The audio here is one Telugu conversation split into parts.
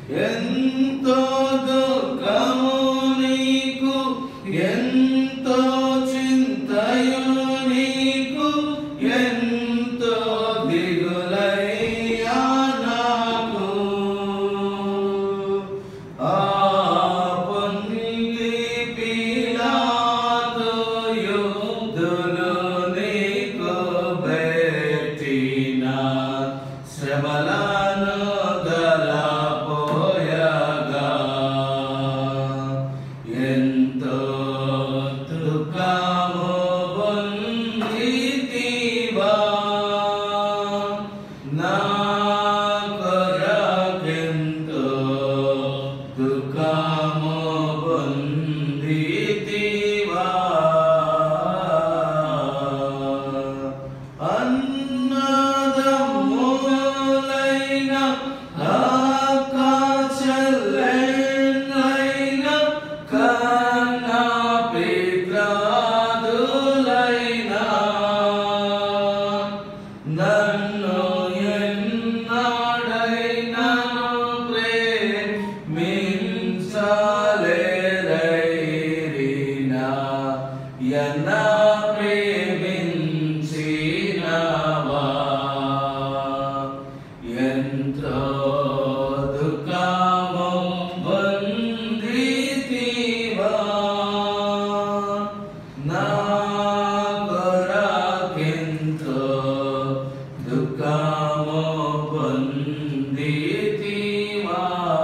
ఎంతో దుఃఖము నీకు ఎంతో చింతయు నీకు ఎంతో దిగులయ్యా నాకు ఆ పొంది పిలాతు యుద్ధులు నీకు పెట్టిన శ్రమలను గలపోయగా ఎంతో దుఃఖము పొందితివా నా కొరకెంతో దుఃఖము పొందితివా అన్నదమ్ములైన అక్క చెల్లెళ్ళైన కన్న పిత్రాదులైన నన్ను ఎన్నడైనను ప్రేమించలేరైనా ఎన్న ప్రేమించినవా ఎంతో దుఃఖము బంధితివా నా కొరకెంతో దుఃఖము బంధితివా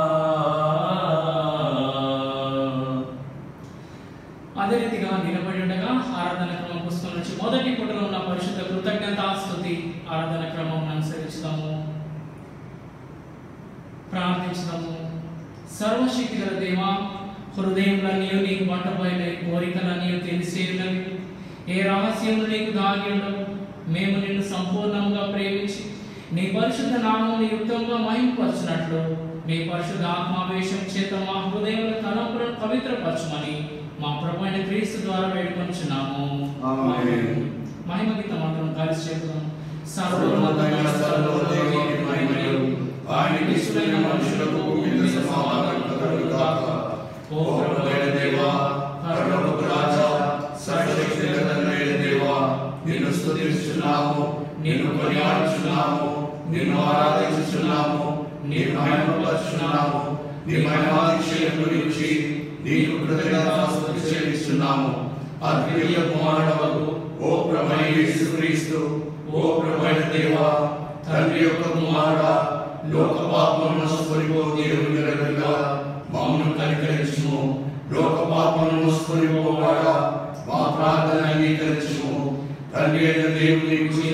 అదే రీతిగా నిలబడి ఉండగా ఆరాధన క్రమం పుస్తకం నుంచి మొదటి పుటలో ఉన్న పరిశుద్ధ కృతజ్ఞతాస్తుతి ఆరాధన క్రమం అనుసరిస్తాము ప్రార్థించడము సర్వశక్తి గల దేవా హృదయంలన్నీ నీకు పట్టబోయిన కోరికలన్నీ తెలిసేయున్నవి ఏ రహస్యము నీకు దాగి ఉండవు మేము నిన్ను సంపూర్ణంగా ప్రేమించి నీ పరిశుద్ధ నామం యుక్తంగా మహింపరచినట్లు నీ పరిశుద్ధ ఆత్మావేశం చేత మా హృదయంలో తలంపులను పవిత్రపరచమని మా ప్రభు అయిన క్రీస్తు ద్వారా వేడుకొంచున్నాము ఆమేన్. మహిమ గీతం అందరం కలిసి చేద్దాం సర్వోన్నతమైన సర్వదేవుని మహిమయు, ఆయనకి ఇష్టమైన మనుషులకు మిన్న సమాధానం కలుగుగాక. ఓ ప్రభువైన దేవా, పరలోకపు రాజా, సర్వశక్తిగల తండ్రియైన దేవా, నిన్ను స్తుతిస్తున్నాము నిన్ను కొనియాడుచున్నాము నిన్ను ఆరాధించుచున్నాము నిన్ను మహిమపరుచున్నాము నీ మహిమాతిశయం గురించి నీకు కృతజ్ఞతాస్తుతి చెల్లిస్తున్నాము అద్వితీయ కుమారుడవకు ఓ ప్రభు యేసుక్రీస్తు ఓ ప్రభైన దేవా తండ్రి యొక్క కుమారుడా లోక పాపమును స్ఫురిపో దేవుని గలగా మమ్మను కనికరించుము లోక పాపమును స్ఫురిపోవాడా మా ప్రార్థన అంగీకరించుము తండ్రి అయిన దేవుని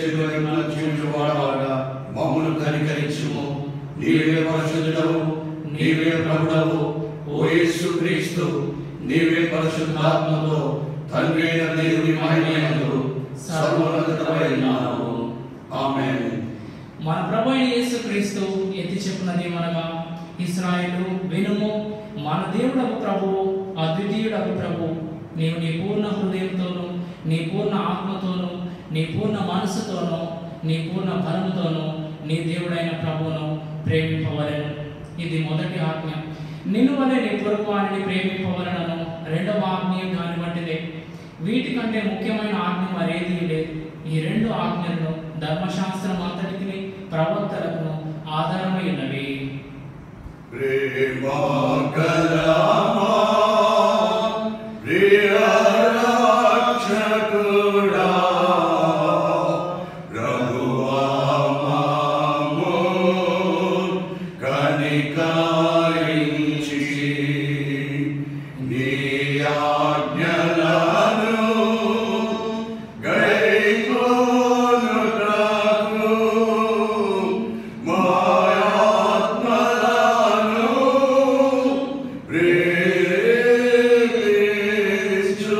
జీవించువాడా మమ్మను కనికరించుము నీవే పరిశుద్ధుడవు నీవే ప్రభుడవు ఓ యేసు క్రీస్తు నీవే పరిశుద్ధాత్మతో తండ్రి అయిన దేవుని మహిమయందు సర్వోన్నతమై ఉన్నావు ఆమేన్ మన ప్రభు అయిన యేసుక్రీస్తు ఎత్తి చెప్పినది మనగా ఇస్రాయేలు వినుము మన దేవుడకు ప్రభువు అద్వితీయుడకు ప్రభు నీవు నీ పూర్ణ హృదయంతోను నీ పూర్ణ ఆత్మతోను నీ పూర్ణ మనసుతోను నీ పూర్ణ బలముతోను నీ దేవుడైన ప్రభువును ప్రేమింపవలెను ఇది మొదటి ఆజ్ఞ నిన్ను వలె నీ పొరుగు వారిని ప్రేమింపవలనను రెండవ ఆజ్ఞ దాని వంటిదే వీటికంటే ముఖ్యమైన ఆజ్ఞ మరేదీ లేదు ఈ రెండు ఆజ్ఞలను ధర్మశాస్త్రం అంతటికి ప్రవక్తలకు ఆధారమై ఉన్నవి ప్రేమా కలమా ప్రియ రక్షకుడా ప్రభువా మాము కనికరించి నీ ఆజ్ఞలను గైకొనుటకు మా ఆత్మలను ప్రేరేపించు.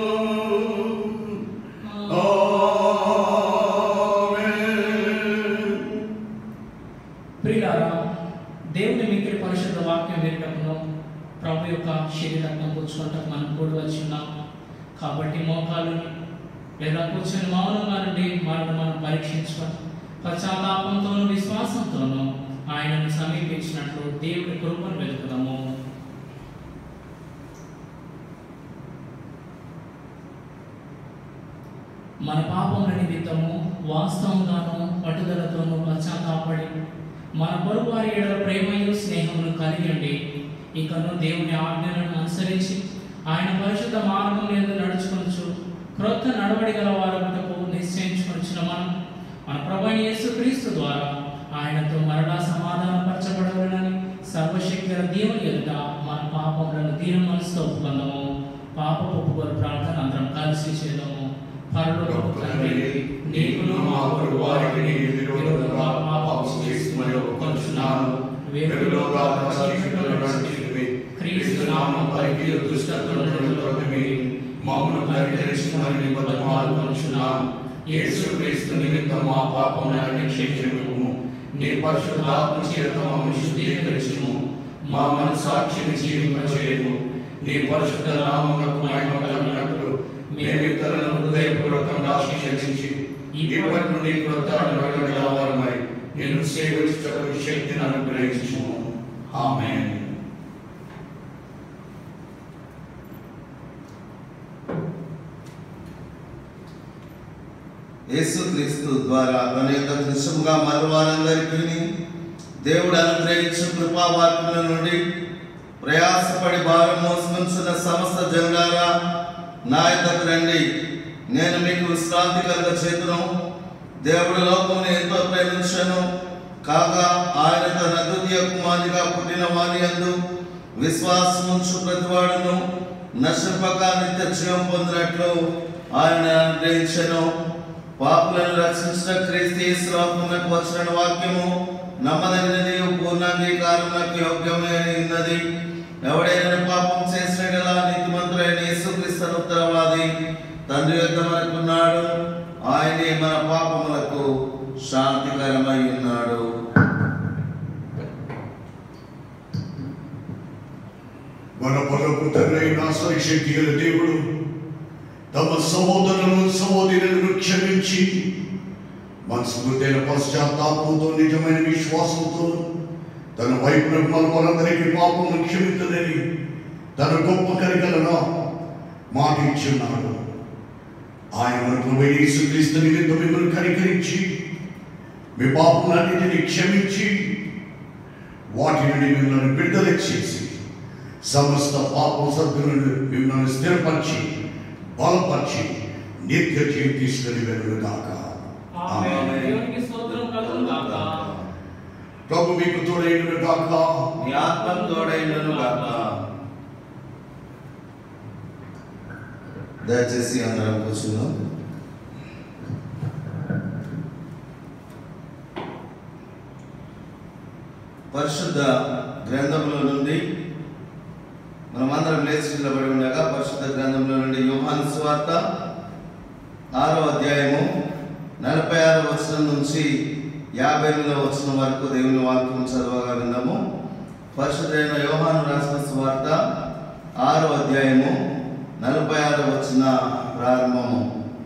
ఆమేన్. ప్రియులారా దేవుని మిక్కిలి పరిశుద్ధ వాక్యం వినటమును ప్రభు యొక్క శరీరం కూర్చుకుంటాం మనం కూడి వచ్చి ఉన్నాం కాబట్టి మోకాలను లేదా కూర్చొని మౌనంగా నుండి మనల్ని మనం పరీక్షించుకొని పశ్చాత్తాపంతోనూ విశ్వాసంతోనూ ఆయనను సమీపించినట్లు దేవుని కృపను వెతుకుదాము మన పాపముల నిమిత్తము వాస్తవంగాను పట్టుదలతోనూ పశ్చాత్తాపడి మన పొరుగు వారి ఎడల ప్రేమయు స్నేహమును కలిగి ఉండి ఇకను దేవుని ఆజ్ఞలను అనుసరించి ఆయన పరిశుద్ధ మార్గం ఎందు నడుచుకొనచ్చు క్రొత్త నడవడి గల వారముటకు నిశ్చయించుకొనిచిన మనం మన ప్రభు యేసుక్రీస్తు ద్వారా ఆయనతో మరలా సమాధానపరచబడవలనని సర్వశక్తి గల దేవుని ఎదుట మన పాపములను దీన మనసుతో ఒప్పుకుందాము పాప ఒప్పుకోలు ప్రార్థన అందరం కలిసి చేద్దాము పరలోకపు తండ్రి నీకును మా పొరుగు వారికి విరోధంగా పాపం చేసి మరి ఒప్పుకొంచున్నాను వెలుగులోగా చీకటిలో నడిచితివి. క్రీస్తు నామం పలికి దుష్టత్వం నుండి తొలగివి. మమ్మను పరిహరించమని బతిమాలుకొనుచున్నాను. యేసు క్రీస్తు నిమిత్తం మా పాపములను క్షమించుము నీ పరిశుద్ధాత్మ చేత మమ్మల్ని శుద్ధీకరించుము మా మనసాక్షిని జీవింపచేయము నీ పరిశుద్ధ నామములకు మహిమ కలిగినట్లు మేము ఇతరులను హృదయపూర్వకంగా క్షమించి ఇప్పటి నుండి క్రొత్త నడవడి వారమై నేను సేవించటకు శక్తిని అనుగ్రహించుము ఆమేన్ యేసుక్రీస్తు ద్వారా తన యొక్క దృశ్యముగా మరో వారందరికీ దేవుడు అనుగ్రహించిన కృపావాక్యముల నుండి ప్రయాసపడి భారం మోసుకుంటున్న సమస్త జనులారా నా యొద్దకు రండి నేను మీకు విశ్రాంతి కలుగ చేతును దేవుడు లోకమును ఎంతో ప్రేమించను కాగా ఆయన తన ద్వితీయ కుమారునిగా పుట్టిన వాని యందు విశ్వాసముంచు ప్రతివాడును నశింపక నిత్య జీవం పొందినట్లు ఆయన అనుగ్రహించను పాపులను రక్షించిన క్రీస్తు యేసు లోకమునకు వచ్చిన వాక్యము నమ్మదగినది పూర్ణాంగీకారములకు యోగ్యమే అని ఉన్నది ఎవడైనా పాపం చేసినట్లా నీతిమంతుడైన యేసుక్రీస్తు ఉత్తరవాది తండ్రి యొక్క మనకున్నాడు ఆయనే మన పాపములకు శాంతికరమై ఉన్నాడు మన పొలకు తండ్రైన సర్వశక్తి గల దేవుడు తమ సహోదరులను సహోదరులను క్షమించి మనస్ఫూర్తైన పశ్చాత్తాపంతో నిజమైన విశ్వాసంతో తన వైపునకు మన మనందరికీ పాపము క్షమించదని తన గొప్ప కరికలను మాట ఇచ్చున్నాడు ఆయన మన ప్రభు యేసుక్రీస్తు నిమిత్తం మిమ్మల్ని కనికరించి మీ పాపములన్నిటిని క్షమించి వాటి నుండి మిమ్మల్ని బిడ్డల చేసి సమస్త పాపం సద్దులను మిమ్మల్ని స్థిరపరిచి బలపరిచి నిత్య జీవం తీసుకుని వెళ్ళుగాక ఆమేన్. దేవునికి స్తోత్రం కలుగును గాక ప్రభు మీకు తోడైన గాక నీ ఆత్మ తోడైనను గాక దయచేసి అందరం కూర్చున్నాం పరిశుద్ధ గ్రంథంలో నుండి మనమందరం లేచి నిలబడి ఉండగా పరిశుద్ధ గ్రంథంలో నుండి యోహాను స్వార్త ఆరో అధ్యాయము నలభై ఆరో వచనం నుంచి యాభై ఎనిమిదవ వచనం వరకు దేవుని వాక్యం చదవగా విందాము పరిశుద్ధైన యోహాను రాసిన స్వార్త ఆరో అధ్యాయము నలభై ఆరో వచ్చిన ప్రారంభము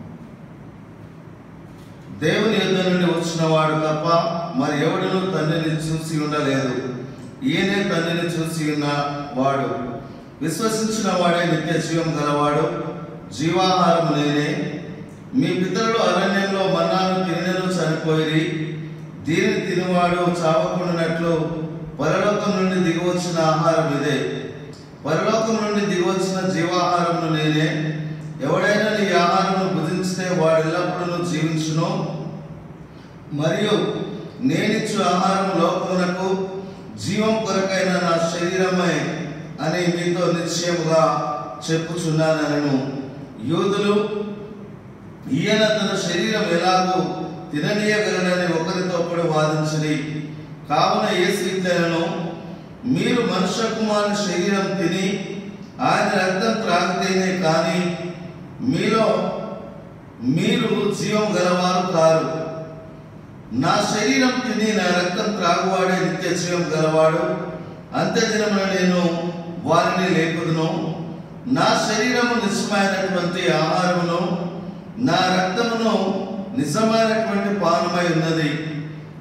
దేవుని యుద్ధ నుండి వచ్చిన వాడు తప్ప మరి ఎవడును తండ్రిని చూసి ఉండలేదు ఈయనే తండ్రిని చూసి ఉన్న వాడు విశ్వసించిన వాడే నిత్య జీవం గలవాడు జీవాహారము నేనే మీ పితరులు అరణ్యంలో మన్నాను తినను చనిపోయి దీనిని తినువాడు చావకుండానట్లు పరలోకం నుండి దిగివచ్చిన ఆహారం ఇదే పరలోకం నుండి దిగివచ్చిన జీవాహారమును నేనే ఎవడైనా నీ ఆహారమును భుజించితే వాడు ఎల్లప్పుడూ జీవించును మరియు నేనిచ్చు ఆహారం లోకమునకు జీవం కొరకైన నా శరీరమే అని మీతో నిశ్చయముగా చెప్పుచున్నానను యూదులు ఈయన తన శరీరం ఎలాగూ తిననీయగలడని ఒకరితో ఒకడు వాదించడి కావున యేసు ఇట్లను మీరు మనుష్య కుమారుని శరీరం తిని ఆయన రక్తం త్రాగితేనే కానీ మీలో మీరు జీవం గలవారు కారు నా శరీరం తిని నా రక్తం త్రాగువాడే నిత్య జీవం గలవాడు అంత్యదినమున నేను వారిని లేపుదును నా శరీరము నిజమైనటువంటి ఆహారమును నా రక్తమును నిజమైనటువంటి పానమై ఉన్నది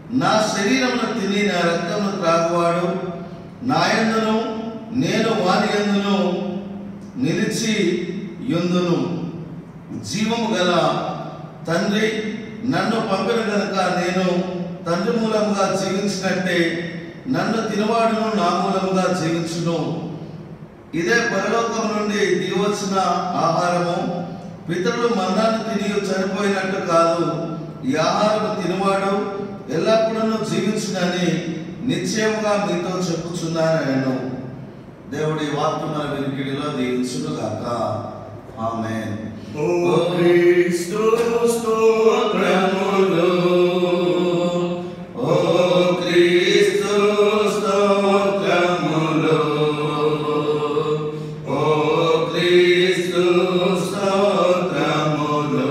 నా శరీరమును తిని నా రక్తమును త్రాగువాడు నా యందును నేను వాని యందును నిలిచి యుందును జీవము గల తండ్రి నన్ను పంపిన గనుక నేను తండ్రి మూలముగా జీవించినట్టే నన్ను తినవాడును నా మూలముగా జీవించును ఇదే పరలోకం నుండి దిగవచ్చిన ఆహారము పితరులు మన్నాన్ని తిని చనిపోయినట్టు కాదు ఈ ఆహారము తినవాడు ఎల్లప్పుడూ జీవించునని నిశ్చయముగా మీతో చెప్పుచున్నాను నేను దేవుడి వాక్యం మన వెనుకిడిలో దీవించునుగాక ఆమేన్ ఓ క్రీస్తు స్తోత్రములు ఓ క్రీస్తు స్తోత్రములు ఓ క్రీస్తు స్తోత్రములు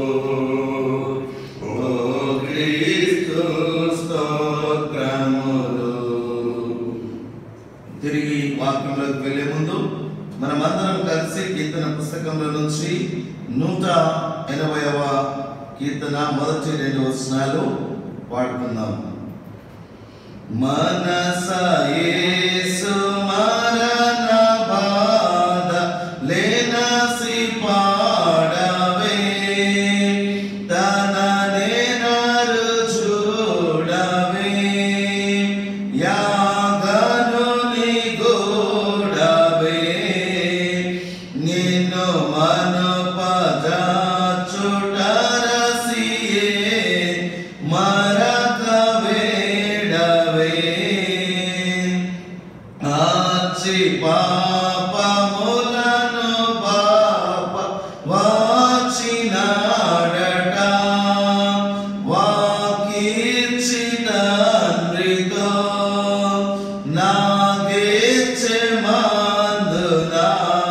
ఓ క్రీస్తు స్తోత్రములు తిరిగి వాక్యంలోకి వెళ్ళే ముందు మనమందరం కలిసి కీర్తన పుస్తకంలో నుంచి నూట ఎనభైవ కీర్తన మొదటి రెండు వచనాలు పాడుకుందాం మనస యేసు మరణ బాధ లేనసి పాడవే తన నేనరు చూడవే యాగను నిగూడవే నిన్ను మను పద చుటరసియే మరక వేడవే ఆచి పాపములను పాప వాచినాడట వాకిచి తండ్రితో నాగేచె మందునా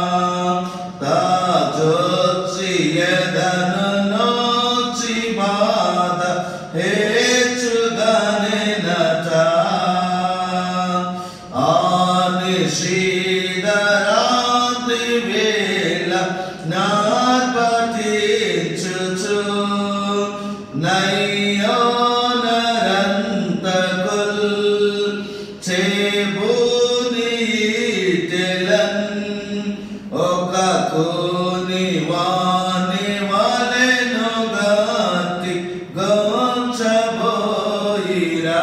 తాజొచ్చి ఎదను నోచి బాధ హేచుగనే నట ఆనిషిదరాత్రి వేళ నార్పటించుచు నయ్యో నరంతకుల్ చేబూని తెలన్ ఒక కోని వాని వలెను గతి గోచబోయిరా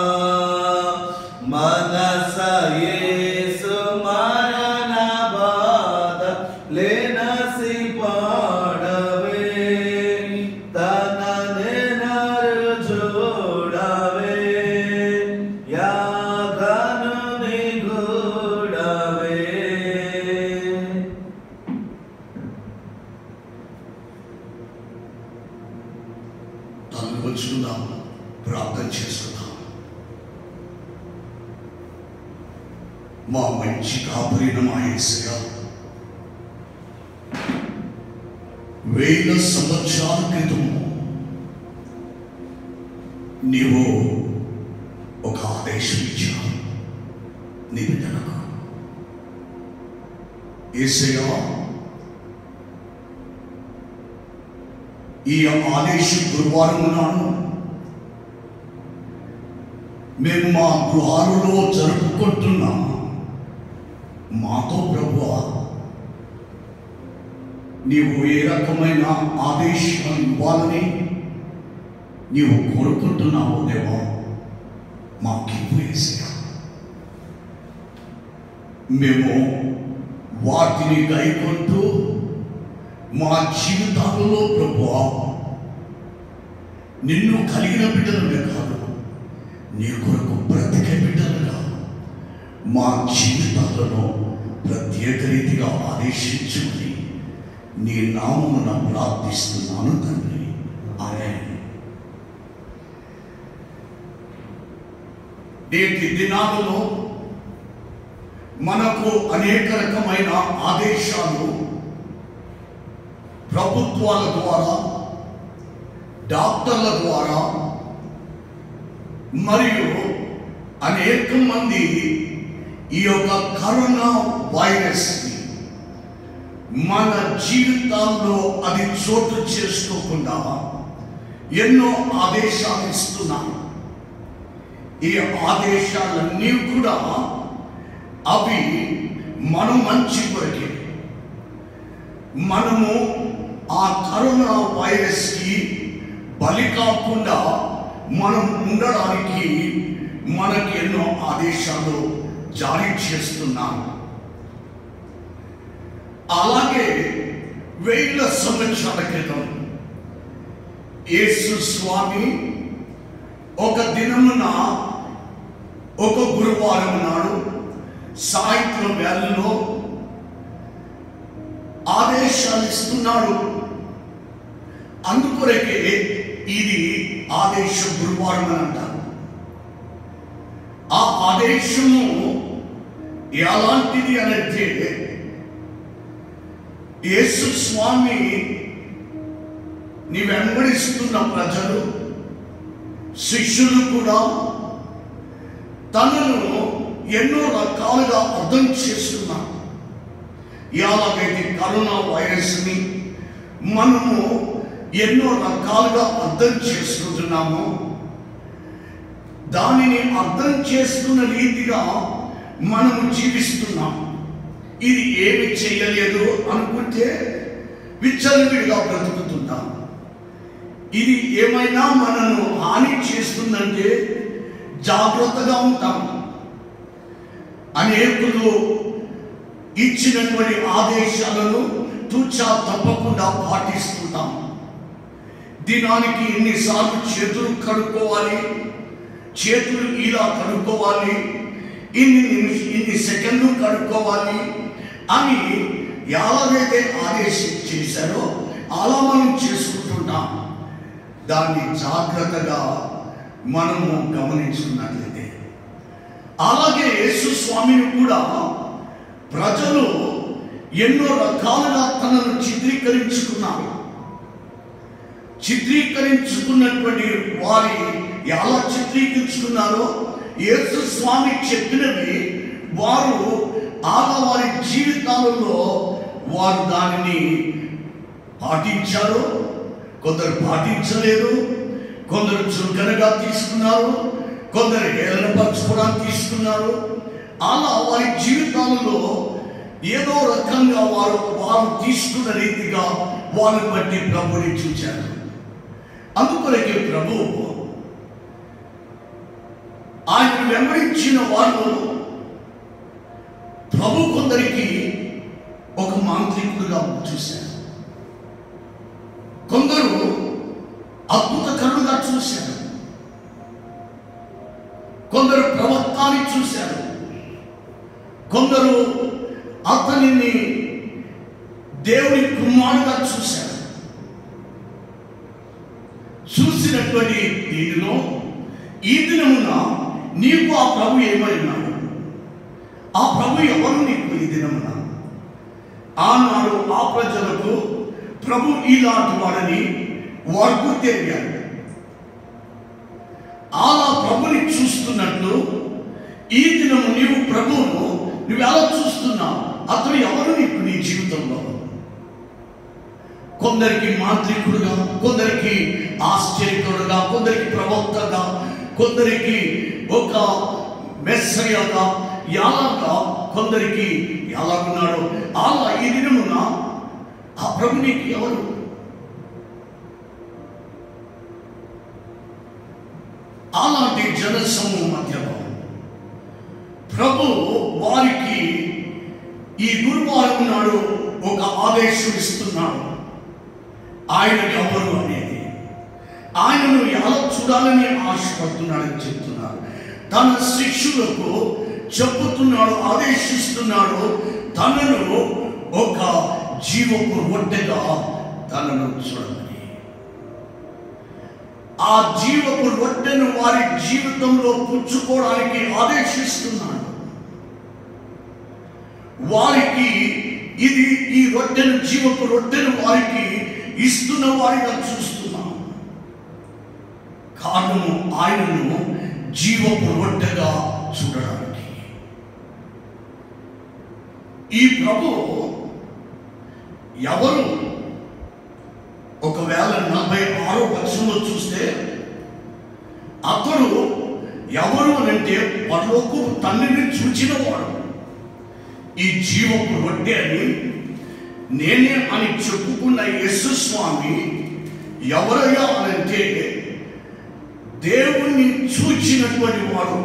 మనస యేసు మరణ బాధ లేనసి పాడవే తన నెనరు చూడవే యాగను నిగూడవే తనకు వచ్చుకుందాం ప్రార్థన చేసుకుందాం మా మంచి కాపురిన మా యేసయ్య వేల సంవత్సరాల క్రితం నీవు ఒక ఆదేశం ఇచ్చావు నీ బిడ్డలకు యేసయ్య ఈ ఆదేశం గురువారం నాడు మేము మా గృహాలలో జరుపుకుంటున్నాం మాతో ప్రభువా నీవు ఏ రకమైన ఆదేశాలు ఇవ్వాలని నీవు కోరుకుంటున్నావు దేవా మాకివ్వు యేసయ్యా మేము వాటిని గైకొంటూ మా జీవితాలలో ప్రభువా నిన్ను కలిగిన బిడ్డలమే కాదు నీ కొరకు బ్రతికే బిడ్డలుగా మా జీవితాలలో ప్రత్యేక రీతిగా ఆదేశించుకుని నీ నామమున ప్రార్థిస్తున్నాను తండ్రి అనే నేటి దినాలలో మనకు అనేక రకమైన ఆదేశాలు ప్రభుత్వాల ద్వారా డాక్టర్ల ద్వారా మరియు అనేక మంది ఈ యొక్క కరోనా వైరస్ మన జీవితాల్లో అది చోటు చేసుకోకుండా ఎన్నో ఆదేశాలు ఇస్తున్నారు ఈ ఆదేశాలన్నీ కూడా అవి మన మంచి కొరకే మనము ఆ కరోనా వైరస్కి బలి కాకుండా మనం ఉండడానికి మనకి ఎన్నో ఆదేశాలు జారీ చేస్తున్నాం అలాగే వేల సంవత్సరాల క్రితం యేసు స్వామి ఒక దినమున ఒక గురువారం నాడు సాయంత్రం వేళలో ఆదేశాలు ఇస్తున్నాడు అందుకొరకే ఇది ఆదేశ గురువారం అని అంటారు ఆ ఆదేశము ఎలాంటిది అనంటే యేసు స్వామి నీ వెంబడిస్తున్న ప్రజలు శిష్యులు కూడా తనను ఎన్నో రకాలుగా అర్థం చేస్తున్నారు ఎలాగైతే కరోనా వైరస్ని మనము ఎన్నో రకాలుగా అర్థం చేసుకుంటున్నామో దానిని అర్థం చేసుకున్న రీతిగా మనము జీవిస్తున్నాం ఇది ఏమి చేయలేదు అనుకుంటే విచ్చలవిడిగా బ్రతుకుతున్నాం ఇది ఏమైనా మనను హాని చేస్తుందంటే జాగ్రత్తగా ఉంటాం అనేకులు ఇచ్చినటువంటి ఆదేశాలను తూచా తప్పకుండా పాటిస్తుంటాం దినానికి ఎన్నిసార్లు చేతులు కడుక్కోవాలి చేతులు ఇలా కడుక్కోవాలి ఇన్ని నిమిష ఇన్ని సెకండ్లు కడుక్కోవాలి అని ఎలాగైతే ఆదేశం చేశారో అలా మనం చేసుకుంటున్నాం దాన్ని జాగ్రత్తగా మనము గమనించున్నట్లయితే అలాగే యేసు స్వామిని కూడా ప్రజలు ఎన్నో రకాలుగా తనను చిత్రీకరించుకున్నారు చిత్రీకరించుకున్నటువంటి వారి ఎలా చిత్రీకరించుకున్నారో యేసు స్వామి చెప్పినవి వారు ఆగా వారి జీవితాలలో వారు దానిని పాటించారు కొందరు పాటించలేదు కొందరు చులకనగా తీసుకున్నారు కొందరు హేళనపరచుకోవడానికి తీసుకున్నారు అలా వారి జీవితాలలో ఏదో రకంగా వారు వారు తీసుకున్న రీతిగా వారిని బట్టి ప్రభుని చూచారు అందుకొరకే ప్రభు ఆయన వెంబడించిన వాళ్ళు ప్రభు కొందరికి ఒక మాంత్రికుడుగా చూశారు కొందరు అద్భుతకరుడుగా చూశారు కొందరు ప్రవక్తాన్ని చూశారు కొందరు అతనిని దేవుని కుమారుగా చూశారు చూసినటువంటి దీనిలో ఈ దినమున నీకు ఆ ప్రభు ఏమై ఉన్నాడు ఆ ప్రభు ఎవరు నీకు ఈ దినమున ఆనాడు ఆ ప్రజలకు ప్రభు ఇలాంటి వాడని వారు తెలియాలి అలా ప్రభుని చూస్తున్నట్లు ఈ దినము నీవు ప్రభువును నువ్వు ఎలా చూస్తున్నావు అతను ఎవరు నీకు నీ జీవితంలో కొందరికి మాంత్రికుడుగా కొందరికి ఆశ్చర్యకుడుగా కొందరికి ప్రవక్తగా కొందరికి ఒక మెస్సయ్యగా ఎలాగా కొందరికి ఎలాగున్నాడు అలా ఈ దినమున ఆ ప్రభు నీకు ఎవరు అలాంటి జనసమూహం మధ్యలో ప్రభు వారికి ఈ గురువారం నాడు ఒక ఆదేశం ఇస్తున్నాడు ఆయన ఎవరు అనేది ఆయనను ఎలా చూడాలని ఆశపడుతున్నాడని చెప్తున్నారు తన శిష్యులకు చెప్పుతున్నాడు ఆదేశిస్తున్నాడు తనను ఒక జీవపు రొట్టెగా తనను చూడమని ఆ జీవపు రొట్టెను వారి జీవితంలో పుచ్చుకోవడానికి ఆదేశిస్తున్నాడు వారికి ఇది ఈ రొట్టెను జీవపు రొట్టెను వారికి ఇస్తున్న వారిగా చూస్తున్నాం కారణము ఆయనను జీవపు రొట్టెగా చూడడానికి ఈ ప్రభు ఎవరు ఒకవేళ నలభై ఆరో పక్షంలో చూస్తే అతడు ఎవరు అనంటే పరలోకు తండ్రిని చూచినవాడు ఈ జీవపు రొట్టె అని నేనే అని చెప్పుకున్న యేసు స్వామి ఎవరయ్యా అనంటే దేవుణ్ణి చూచినటువంటి వాడు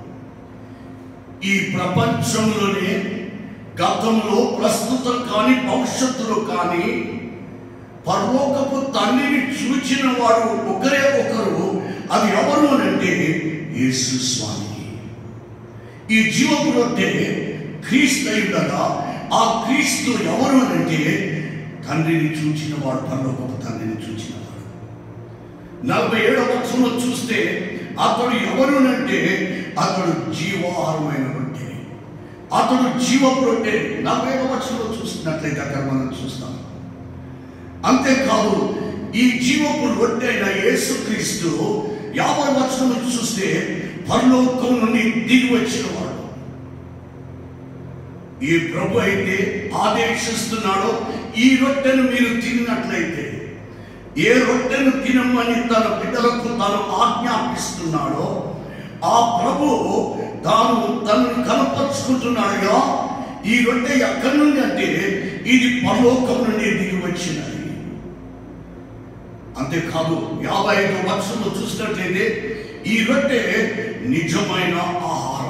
ఈ ప్రపంచంలోనే గతంలో ప్రస్తుతం కానీ భవిష్యత్తులో కానీ పరలోకపు తండ్రిని చూచిన వాడు ఒకరే ఒకరు అది ఎవరు అనంటే యేసు స్వామి ఈ జీవపు రొట్టె క్రీస్తు అయి ఉండగా ఆ క్రీస్తు ఎవరు అనంటే తండ్రిని చూచిన వాడు పరలోకపు తండ్రిని చూచిన వాడు నలభై ఏడవ వచనంలో చూస్తే అతడు ఎవరు అంటే అతడు జీవాహారమైన రొట్టె అతడు జీవపు రొట్టె నలభై ఏడవ వచనంలో చూస్తున్నట్లయితే అక్కడ మనం చూస్తాం అంతేకాదు ఈ జీవపు రొట్టె అయిన యేసుక్రీస్తు యాభై వచనం చూస్తే పరలోకం నుండి దిగి వచ్చిన వాడు ఈ ప్రభు అయితే ఆదేశిస్తున్నాడో ఈ రొట్టెను మీరు తిన్నట్లయితే ఏ రొట్టెను తినమని తన బిడ్డలకు తాను ఆజ్ఞాపిస్తున్నాడో ఆ ప్రభు తాను తనను కనపరుచుకుంటున్నాడుగా ఈ రొట్టె ఎక్కడి నుండి అంటే ఇది పరలోకం నుండి దిగి వచ్చినది అంతేకాదు యాభై ఐదు వర్షంలో చూసినట్లయితే ఈ రొట్టె నిజమైన ఆహారం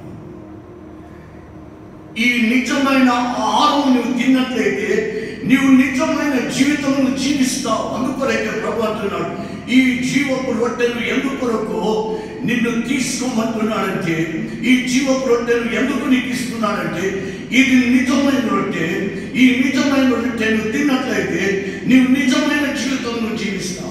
ఈ నిజమైన ఆహారం నువ్వు తిన్నట్లయితే నీవు నిజమైన జీవితమును జీవిస్తావు అందుకొరకే ప్రభు అంటున్నాడు ఈ జీవపు రొట్టెను ఎందుకొరకు నిన్ను తీసుకోమంటున్నాడంటే ఈ జీవపు రొట్టెను ఎందుకు నీకు ఇస్తున్నాడంటే ఇది నిజమైన రొట్టె ఈ నిజమైన రొట్టెను తిన్నట్లయితే నీవు నిజమైన జీవితంను జీవిస్తావు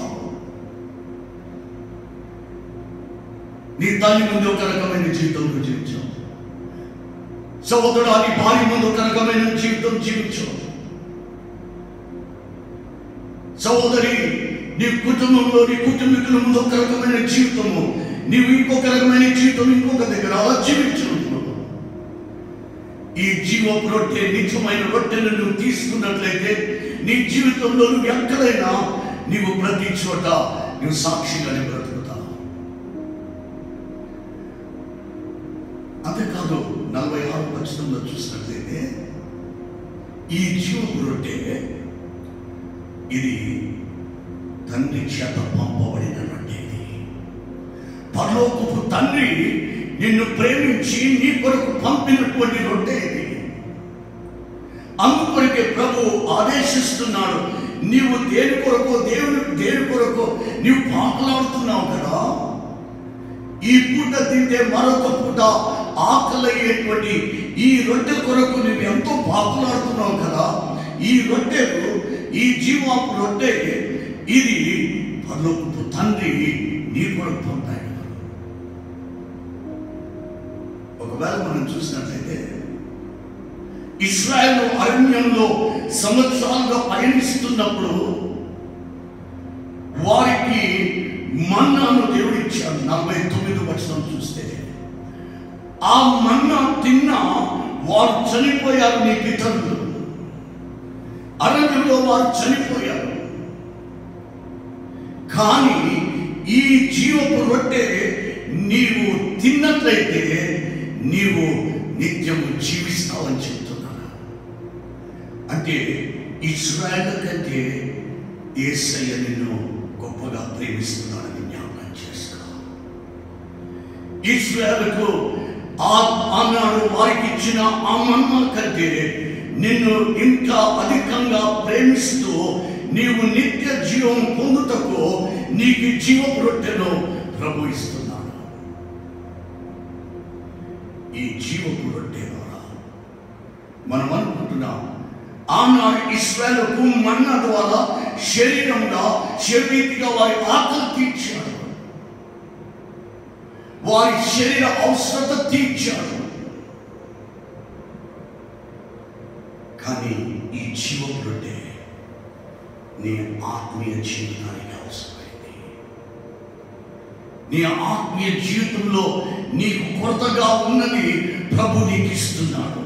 నీ తల్లి ముందు ఒక రకమైన జీవితంలో జీవించావు సహోదరుడు నీ భార్య ముందు ఒక రకమైన జీవితం జీవించు సహోదరి నీ కుటుంబంలో నీ కుటుంబీకుల ముందు ఒక రకమైన జీవితము నీవు ఇంకొక రకమైన జీవితం ఇంకొక దగ్గర అలా జీవించు ఈ జీవపు రొట్టె నిజమైన రొట్టెను నువ్వు తీసుకున్నట్లయితే నీ జీవితంలో నువ్వు ఎక్కడైనా నీవు ప్రతి చోట నువ్వు సాక్షిగానే బ్రతుకుతావు అంతేకాదు నలభై ఆరు వచనంలో చూసినట్లయితే ఈ జీవపు రొట్టె ఇది తండ్రి చేత పంపబడిన రొట్టె ఇది పరలోకపు తండ్రి నిన్ను ప్రేమించి నీ కొరకు పంపినటువంటి రొట్టె ఇది అందుకొరకే ప్రభు ఆదేశిస్తున్నాడు నీవు దేని కొరకు దేవుని దేని కొరకు నీవు పాటలాడుతున్నావు కదా ఈ పూట తింటే మరొక పూట ఆకలయ్యేటువంటి ఈ రొట్టె కొరకు నువ్వు ఎంతో పాకులాడుతున్నావు కదా ఈ రొట్టెకు ఈ జీవాపు రొట్టె ఇది పరలోకపు తండ్రి నీ కొరకు పంపాడు ఒకవేళ మనం చూసినట్లయితే ఇస్రాయల్ అరణ్యంలో సంవత్సరాలుగా పయనిస్తున్నప్పుడు వారికి మన్నాను దేవుడు ఇచ్చాడు నలభై తొమ్మిది వచనం చూస్తే ఆ మన్నా తిన్నా వారు చనిపోయారు నీ పితరులు అరణ్యంలో వారు చనిపోయారు కానీ ఈ జీవపు రొట్టె నీవు తిన్నట్లయితే నీవు నిత్యము జీవిస్తావని చెప్తున్నాను అంటే ఇస్రాయల్ కంటే ఏసయ్య నిన్ను గొప్పగా ప్రేమిస్తున్నాడని జ్ఞాపకం చేస్తా ఇస్రాయల్కు ఆ ఆనాడు వారికి ఇచ్చిన ఆ మన్న కంటే నిన్ను ఇంకా అధికంగా ప్రేమిస్తూ నీవు నిత్య జీవం పొందుటకు నీకు జీవపు రొట్టెను ప్రభు ఇస్తున్నాడు ఈ జీవపు రొట్టె ద్వారా మనం అనుకుంటున్నాం ఆనాడు ఇస్రాయలకు మన్న ద్వారా శరీరంగా శరీరీతిగా వారి ఆకలి తీర్చాడు వారి శరీర అవసరత తీర్చాడు కానీ ఈ జీవం రొట్టె నీ ఆత్మీయ జీవితానికి అవసరమైంది నీ ఆత్మీయ జీవితంలో నీకు కొరతగా ఉన్నది ప్రభు నీకు ఇస్తున్నాడు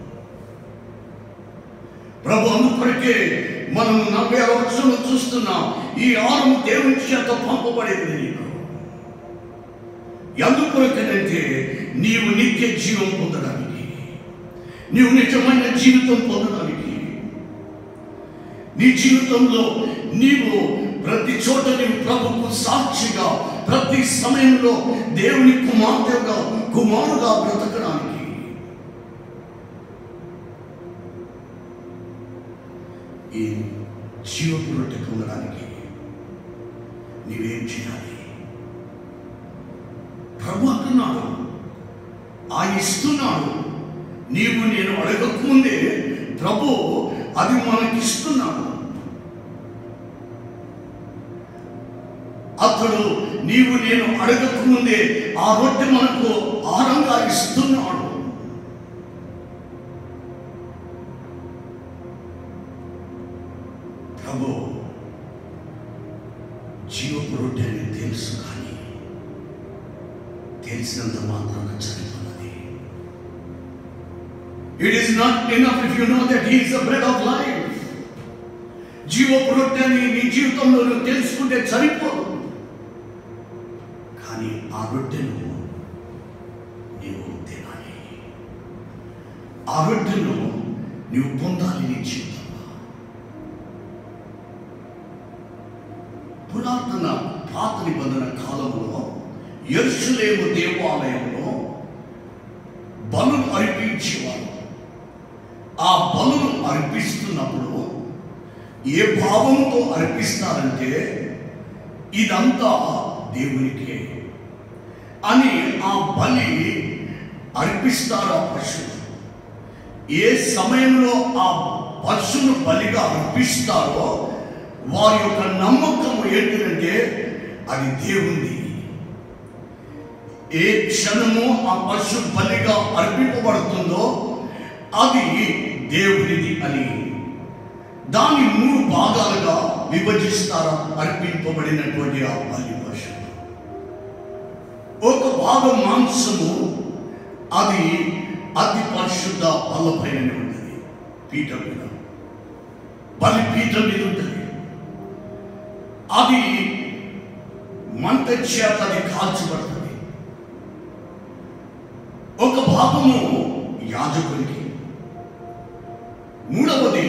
ప్రభు అందుకొరకే మనం నలభై ఆరు వచనంలో చూస్తున్నాం ఈ ఆరు దేవుని చేత పంపబడింది నీకు ఎందుకొరకనంటే నీవు నిత్య జీవం పొందడానికి నీవు నిజమైన జీవితం పొందడానికి నీ జీవితంలో నీవు ప్రతి చోట నీవు ప్రభుకు సాక్షిగా ప్రతి సమయంలో దేవుని కుమార్తెగా కుమారుగా బ్రతకడానికి ఈ జీవపు రొట్టె పొందడానికి నీవేం చేయాలి ప్రభు అంటున్నాడు ఆ ఇస్తున్నాడు నీవు నేను అడగకముందే ప్రభు అది మనకిస్తున్నాడు అతడు నీవు నేను అడగకముందే ఆ రొట్టె మనకు ఆరంగా ఇస్తున్నాడు ప్రభు జీవపు రొట్టె అని తెలుసు కానీ తెలిసినంత మాత్రాన చనిపోన్నది it is not enough if you know that he is the bread of life జీవపు రొట్టె అని నీ జీవితంలో నువ్వు తెలుసుకుంటే సరిపోదు కానీ ఆ రొట్టెను నీవు తినాలి ఆ రొట్టెను నీవు పొందాలి నీ జీవితంలో పురాతన పాత నిబంధన కాలంలో ఎరుసలేము దేవాలయంలో బలులు అర్పించేవారు ఆ బలులు అర్పిస్తున్నప్పుడు ఏ భావంతో అర్పిస్తారంటే ఇదంతా దేవునికే అని ఆ బలి అర్పిస్తారు ఆ పశువు ఏ సమయంలో ఆ పశువును బలిగా అర్పిస్తారో వారి యొక్క నమ్మకం ఏంటంటే అది దేవుంది ఏ క్షణము ఆ పశు బలిగా అర్పింపబడుతుందో అది దేవునిది అని దాని మూడు భాగాలుగా విభజిస్తారు అర్పింపబడినటువంటి ఆ బలి పశువు ఒక భాగం మాంసము అది అతి పరిశుద్ధ బల్లపైన ఉంటుంది పీఠం మీద బలి పీఠం మీద ఉంటుంది అది మంట చేత అది కాల్చబడుతుంది ఒక భాగము యాజకునికి మూడవది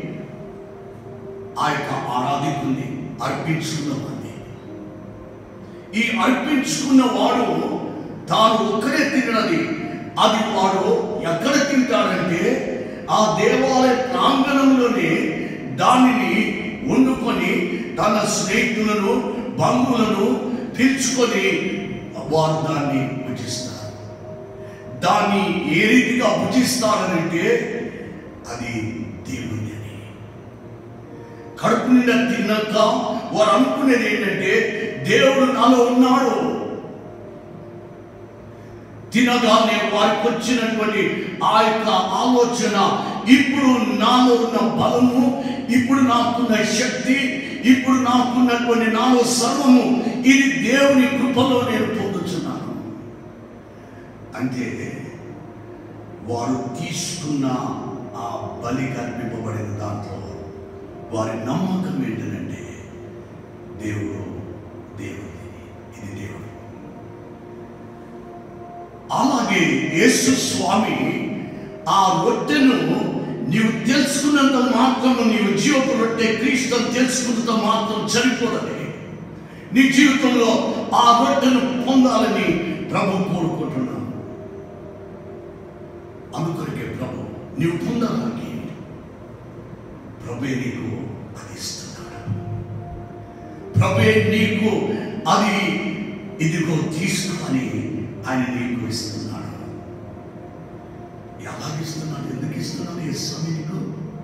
ఆ యొక్క ఆరాధికుని అర్పించుకున్న వాడిని ఈ అర్పించుకున్న వాడు తాను ఒక్కడే తినది అది వాడు ఎక్కడ తింటాడంటే ఆ దేవాలయ ప్రాంగణంలోనే దానిని వండుకొని తన స్నేహితులను బంధువులను పిలుచుకొని వారు దాన్ని భుజిస్తారు దాన్ని ఏ రీతిగా భుజిస్తారనంటే అది దేవుని అని కడుపు నిండా తిన్నాక వారు అనుకునేది ఏంటంటే దేవుడు నాలో ఉన్నాడు తినగానే వారికి వచ్చినటువంటి ఆ యొక్క ఆలోచన ఇప్పుడు నాలో ఉన్న బలము ఇప్పుడు నాకున్న శక్తి ఇప్పుడు నాకున్నటువంటి నాలో సర్వము ఇది దేవుని కృపలో నేను పొందుతున్నాను అంటే వారు తీసుకున్న ఆ బలి కల్పింపబడిన దాంట్లో వారి నమ్మకం ఏంటంటే దేవుడు దేవుడు ఇది దేవుడు అలాగే యేసు స్వామి ఆ రొట్టెను నీవు తెలుసుకున్నంత మాత్రం నీవు జీవపు రొట్టె క్రీస్తుని తెలుసుకున్నంత మాత్రం సరిపోదని నీ జీవితంలో ఆ రొట్టెను పొందాలని ప్రభు కోరుకుంటున్నాను అందుకొరకే ప్రభు నీవు పొందాలని ప్రభే నీకు అది ఇస్తున్నాడు ప్రభే నీకు అది ఇదిగో తీసుకొని ఆయన నీకు ఇస్తున్నాడు ఎలాగ ఇస్తున్నాడు ఎందుకు ఇస్తున్నాడు ఈ స్వామి నీకు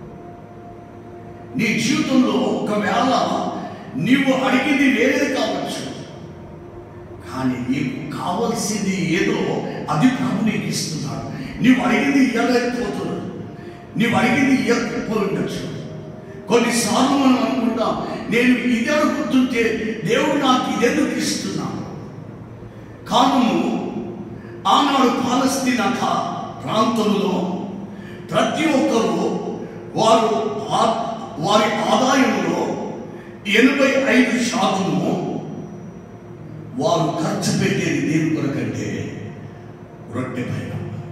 నీ జీవితంలో ఒకవేళ నీవు అడిగింది వేరేది కావచ్చు కానీ నీకు కావలసింది ఏదో అది ప్రభు నీకు ఇస్తున్నాడు నీవు అడిగింది ఇవ్వలేకపోతున్నాడు నీవు అడిగింది ఇవ్వకపోయి ఉండొచ్చు కొన్నిసార్లు మనం అనుకుంటాం నేను ఇది అడుగుతుంటే దేవుడు నాకు ఇదెందుకు ఇస్తున్నాడు కారణము ఆనాడు పాలస్తీనా కా- ప్రాంతంలో ప్రతి ఒక్కరూ వారు ఆ- వారి ఆదాయంలో ఎనభై ఐదు శాతము వారు ఖర్చు పెట్టేది దేని కొరకు కొరకంటే రొట్టె పైన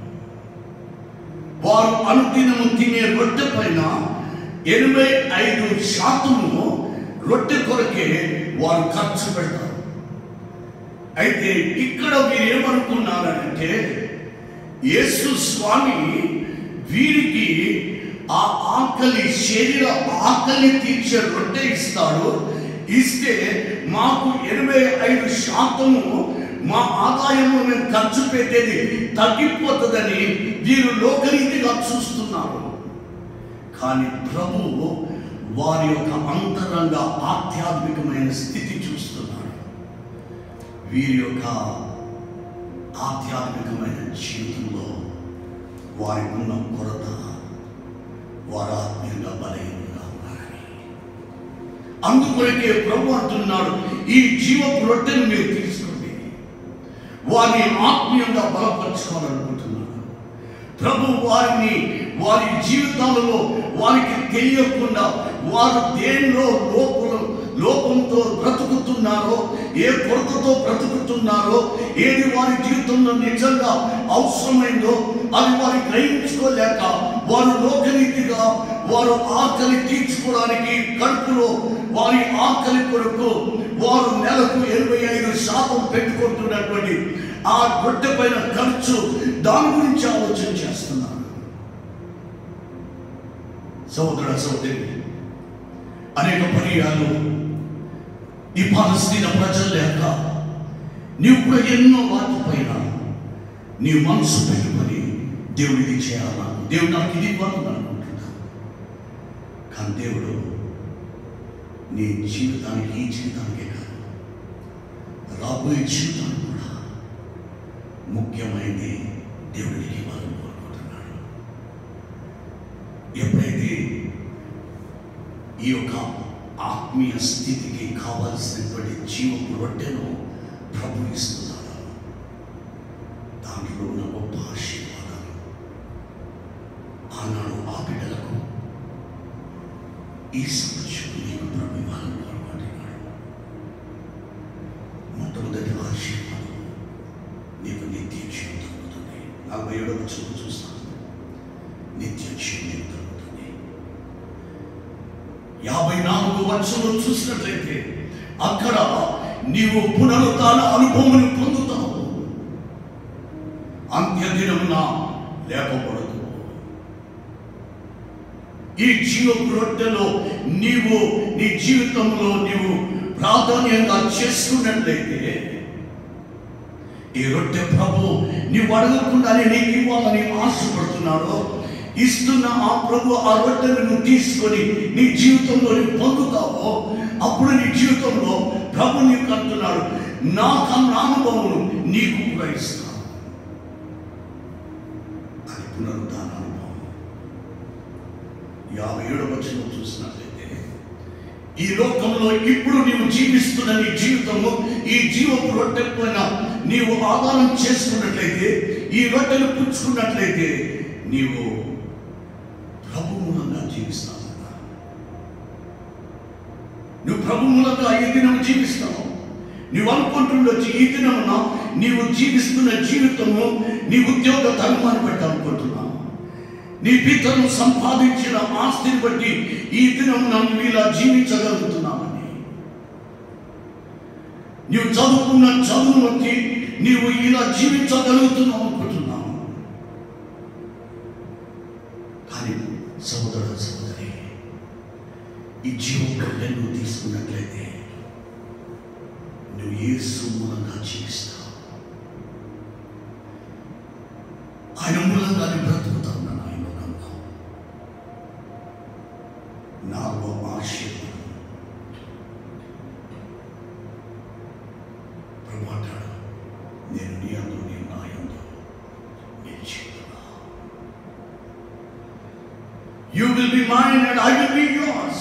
వారు అనుదినము తినే రొట్టె పైన ఎనభై ఐదు శాతము రొట్టె కొరకే వారు ఖర్చు పెడతారు అయితే ఇక్కడ వీరు ఏమనుకున్నారంటే యేసు స్వామి వీరికి ఆ ఆకలి శరీర ఆకలి తీర్చే రొట్టె ఇస్తాడు ఇస్తే మాకు ఎనభై ఐదు శాతము మా ఆదాయము మేము ఖర్చు పెట్టేది తగ్గిపోతుందని వీరు లోకరీతిగా చూస్తున్నారు కానీ ప్రభు వారి యొక్క అంతరంగ ఆధ్యాత్మికమైన స్థితి చూస్తున్నాడు వీరి యొక్క ఆధ్యాత్మికమైన జీవితంలో వారికి ఉన్న కొరత వారు ఆత్మీయంగా బలహీనంగా ఉన్నారని అందుకొరకే ప్రభు అంటున్నాడు ఈ జీవపు రొట్టెను మీరు తీసుకోండి వారిని ఆత్మీయంగా బలపరచుకోవాలనుకుంటున్నాడు ప్రభు వారిని వారి జీవితాలలో వారికి తెలియకుండా వారు దేనిలో లోపల లోపంతో బ్రతుకుతున్నారో ఏ కొరతతో బ్రతుకుతున్నారో ఏది వారి జీవితంలో నిజంగా అవసరమైందో అది వారు గ్రహించుకోలేక వారు లోకరీతిగా వారు ఆకలి తీర్చుకోవడానికి కడుపులో వారి ఆకలి కొరకు వారు నెలకు ఎనభై ఐదు శాతం పెట్టుకుంటున్నటువంటి ఆ గొడ్డ పైన ఖర్చు దాని గురించి ఆలోచన చేస్తున్నారు సహోదర సహోదరి అనేక పర్యాలు ఈ పాలస్తీన ప్రజలు లేక నీవు కూడా ఎన్నో వాటి పైన నీ మనసు పెట్టుకొని దేవుడికి చేయాలా దేవుడు నాకు ఇది ఇవ్వాలని అనుకుంటున్నా కానీ దేవుడు నీ జీవితానికి ఈ జీవితానికే కాదు రాబోయే జీవితానికి కూడా ముఖ్యమైనది దేవుడికి ఇవ్వాలని కోరుకుంటున్నాడు ఎప్పుడైతే ఈ యొక్క ఆత్మీయ స్థితికి కావలసినటువంటి జీవపు రొట్టెను ప్రభు ఇస్తున్నాడు దాంట్లో ఉన్న గొప్ప ఆశీర్వాదాలు ఆనాడు ఆ బిడ్డలకు ఈ సంవత్సరం నీకు ప్రభు ఇవ్వాలని కోరుకుంటున్నాడు మొట్టమొదటి ఆశీర్వాదం నీకు నిత్య జీవితం అవుతుంది నలభై ఏడవ వచ్చిన చూస్తాను నిత్య జీవితం అవుతుంది యాభై నాలుగు వర్షంలో చూసినట్లయితే అక్కడ నీవు పునరుత్న అనుభవం పొందుతావు అంత్యదినమున లేకపోవడదు ఈ జీవపు రొట్టెలో నీవు నీ జీవితంలో నీవు ప్రాధాన్యంగా చేసుకున్నట్లయితే ఈ రొట్టె ప్రభు నీవు అడగకుండానే నీకు ఇవ్వాలని ఆశపడుతున్నాడు ఇస్తున్న ఆ ప్రభు ఆ రొట్టెను నువ్వు తీసుకొని నీ జీవితంలో నువ్వు పొందుతావో అప్పుడు నీ జీవితంలో ప్రభు నీకు అంటున్నాడు నా కన్నా అనుభవం నీకు కూడా ఇస్తాను అది పునరుద్ధాన అనుభవం యాభై ఏడవ వచ్చిన చూసినట్లయితే ఈ లోకంలో ఇప్పుడు నీవు జీవిస్తున్న నీ జీవితము ఈ జీవపు రొట్టె పైన నీవు ఆధారం చేసుకున్నట్లయితే ఈ రొట్టెను పుచ్చుకున్నట్లయితే నీవు ప్రభు మూలంగా జీవిస్తావు నువ్వు ప్రభు మూలంగా ఈ దినం జీవిస్తావు నువ్వు అనుకుంటుండొచ్చు ఈ దినమున నీవు జీవిస్తున్న జీవితము నీ ఉద్యోగ ధర్మాన్ని బట్టి అనుకుంటున్నావు నీ పితను సంపాదించిన ఆస్తిని బట్టి ఈ దినం నన్ను ఇలా జీవించగలుగుతున్నామని నీవు చదువుకున్న చదువును బట్టి నీవు ఇలా జీవించగలుగుతున్నావు అనుకుంటున్నావు కానీ సహోదర సహోదరి ఈ జీవంలో నువ్వు తీసుకున్నట్లయితే నువ్వు ఏ మూలంగా జీవిస్తావు ఆయన మూలంగా నీ బ్రతుకుతావు నా ఆయన లోకంలో నాలుగో ఆశీర్వాదం ప్రభు అంటాడు నేను నీ అందు నీ నా యందు నిలిచియున్నా. You will be mine and I will be yours.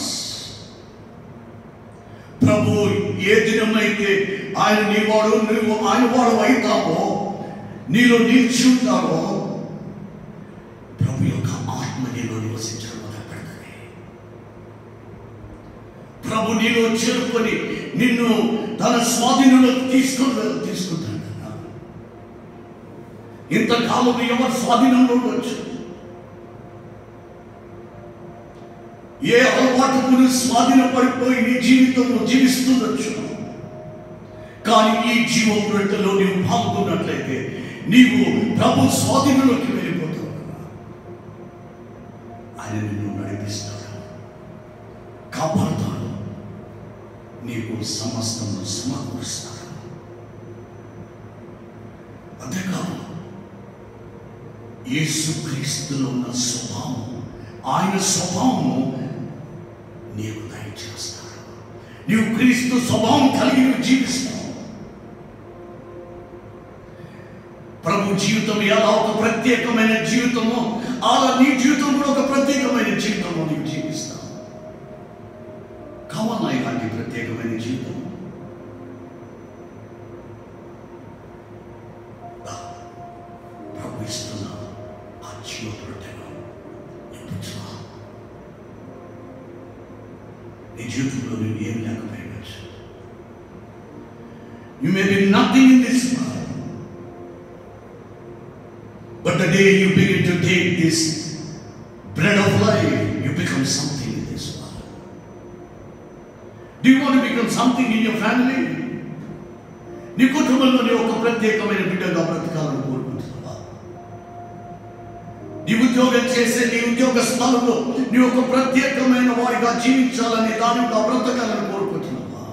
ప్రభు ఏ దినమైతే ఆయన నీవాడు నువ్వు ఆయన వాడు అవుతావో నీలో నిలిచి ఉంటావో ప్రభు యొక్క ఆత్మ నీలో నివసించడం మొదలు పెడతాయి ప్రభు నీలో చేరుకొని నిన్ను తన స్వాధీనంలో తీసుకొని తీసుకుంటాడు కదా ఇంతకాలం ఎవరు స్వాధీనంలో ఉండొచ్చు ఏ అలవాటుకు నువ్వు స్వాధీనపడిపోయి నీ జీవితంలో జీవిస్తుండొచ్చు కానీ ఈ జీవం రొట్టెలో నీవు పాల్గొన్నట్లయితే నీవు ప్రభు స్వాధీనంలోకి వెళ్ళిపోతావు ఆయన నిన్ను నడిపిస్తాడు కాపాడుతాడు నీకు సమస్తము సమకూరుస్తాడు అంతేకాదు యేసుక్రీస్తులో ఉన్న స్వభావం ఆయన స్వభావము నీకు దయచేస్తాడు నీవు క్రీస్తు స్వభావం కలిగి నువ్వు జీవిస్తావు ప్రభు జీవితం ఎలా ఒక ప్రత్యేకమైన జీవితమో అలా నీ జీవితం కూడా ఒక ప్రత్యేకమైన జీవితంలో నీవు జీవిస్తావు కావాలా ఇలాంటి ప్రత్యేకమైన జీవితం దా, ప్రభు ఇస్తున్న ఆ జీవ రొట్టెను నింపుచున్నా నీ జీవితంలో నువ్వు ఏమి లేకపోయవచ్చు you may be nothing in this world But the day you begin to take this bread of life, you become something in this world. Do you want to become something in your family? నీ కుటుంబంలో నీ ఒక ప్రత్యేకమైన బిడ్డగా బ్రతకాలని కోరుకుంటున్నావా నీ ఉద్యోగం చేసే నీ ఉద్యోగ స్థలంలో నీ ఒక ప్రత్యేకమైన వారిగా జీవించాలని దానిగా బ్రతకాలని కోరుకుంటున్నావా